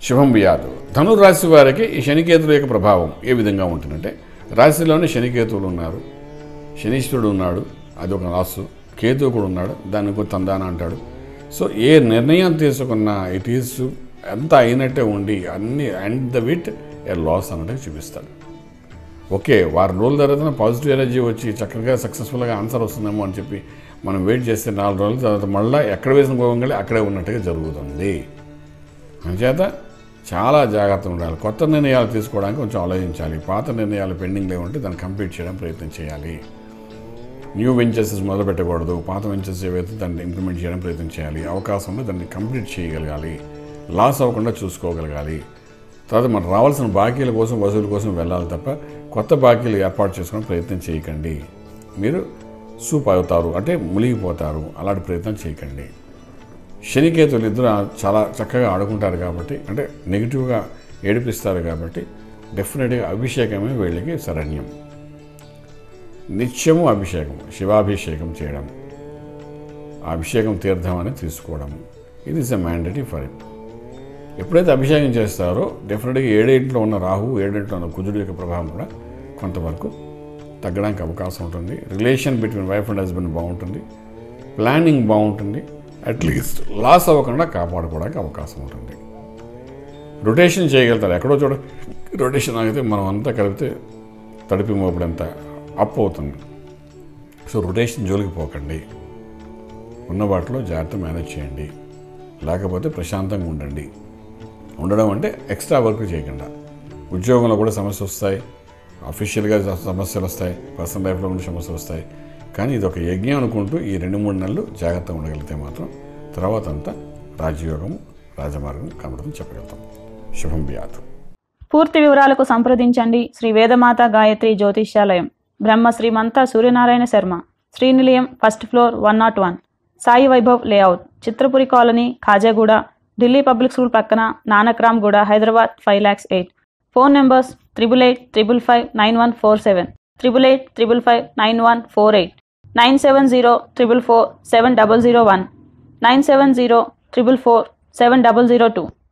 శుభం వ్యాధు ధనురాశి వారికి ఈ శనికేతుల యొక్క ప్రభావం ఏ విధంగా ఉంటుందంటే రాశిలోనే శనికేతువులు ఉన్నారు శనీశ్వరుడు ఉన్నాడు అది ఒక రాసు కేతువు కూడా ఉన్నాడు దాన్ని కూడా తందాన అంటాడు సో ఏ నిర్ణయం తీసుకున్నా ఇట్ ఈస్ ఎంత అయినట్టే ఉండి అన్ని and the wit a loss అన్నట్టు చూపిస్తాడు ఓకే వారం రోజుల తర్వాత పాజిటివ్ ఎనర్జీ వచ్చి చక్కగా సక్సెస్ఫుల్గా ఆన్సర్ వస్తుందేమో అని చెప్పి మనం వెయిట్ చేస్తే నాలుగు రోజుల తర్వాత మళ్ళీ ఎక్కడ వేసిన గోవంగళి అక్కడే ఉన్నట్టుగా జరుగుతుంది అంచేత చాలా జాగ్రత్తగా ఉండాలి కొత్త నిర్ణయాలు తీసుకోవడానికి కొంచెం ఆలోచించాలి పాత నిర్ణయాలు పెండింగ్లో ఉంటే దాన్ని కంప్లీట్ చేయడం ప్రయత్నం చేయాలి న్యూ వెంచర్స్ మొదలు పెట్టకూడదు పాత వెంచర్స్ ఏవైతే దాన్ని ఇంప్లిమెంట్ చేయడం ప్రయత్నం చేయాలి అవకాశం ఉంటే దాన్ని కంప్లీట్ చేయగలగాలి లాస్ అవ్వకుండా చూసుకోగలగాలి తర్వాత మనకు రావాల్సిన బాకీల కోసం వసూలు కోసం వెళ్ళాలి తప్ప కొత్త బాకీలు ఏర్పాటు చేసుకునే ప్రయత్నం చేయకండి మీరు సూప్ అవుతారు అంటే మునిగిపోతారు అలాంటి ప్రయత్నం చేయకండి శనికేతులు ఇద్దరు చాలా చక్కగా ఆడుకుంటారు కాబట్టి అంటే నెగిటివ్గా ఏడిపిస్తారు కాబట్టి డెఫినెట్గా అభిషేకమే వీళ్ళకి శరణ్యం నిత్యము అభిషేకం శివాభిషేకం చేయడం ఆ అభిషేకం తీర్థం అని తీసుకోవడం ఇది is a mandatory for it ఎప్పుడైతే అభిషేకం చేస్తారో డెఫినెట్గా ఏడేంట్లో ఉన్న రాహు ఏడేంట్లో ఉన్న కుజుడు యొక్క ప్రభావం కూడా కొంతవరకు తగ్గడానికి అవకాశం ఉంటుంది relation between wife and husband బాగుంటుంది ప్లానింగ్ బాగుంటుంది అట్లీస్ట్ లాస్ అవ్వకుండా కాపాడుకోవడానికి అవకాశం ఉంటుంది రొటేషన్ చేయగలుగుతారు ఎక్కడో చోట రొటేషన్ ఆగితే మనం అంతా కలిపితే తడిపి మోపడంత అప్ అవుతుంది సో రొటేషన్ జోలికి పోకండి ఉన్న వాటిలో జాగ్రత్త మేనేజ్ చేయండి లేకపోతే ప్రశాంతంగా ఉండండి ఉండడం అంటే ఎక్స్ట్రా వర్క్ చేయకుండా ఉద్యోగంలో కూడా సమస్యలు వస్తాయి అఫీషియల్గా సమస్యలు వస్తాయి పర్సనల్ లైఫ్లో కూడా సమస్యలు వస్తాయి కానీ ఇది ఒక యజ్ఞం అనుకుంటూ ఈ రెండు మూడు నెలలు జాగ్రత్తగా ఉండగలిగితే మాత్రం తర్వాత అంతా రాజయోగము రాజమార్గం కనబడుతుంది చెప్పగలుగుతాం శుభం వ్యాధు పూర్తి వివరాలకు సంప్రదించండి Shri Vedamata Gayatri Jyotishyalayam Brahma Srimanta Suryanarayana Sharma Srinilayam first floor one not one Sai Vaibhav layout Chitrapuri colony Khajaguda Delhi public school పక్కన Nanakramguda Hyderabad five lakhs eight phone numbers triple eight triple five nine one four seven triple eight triple five nine one four eight nine seven zero triple four seven double zero one nine seven zero triple four seven double zero two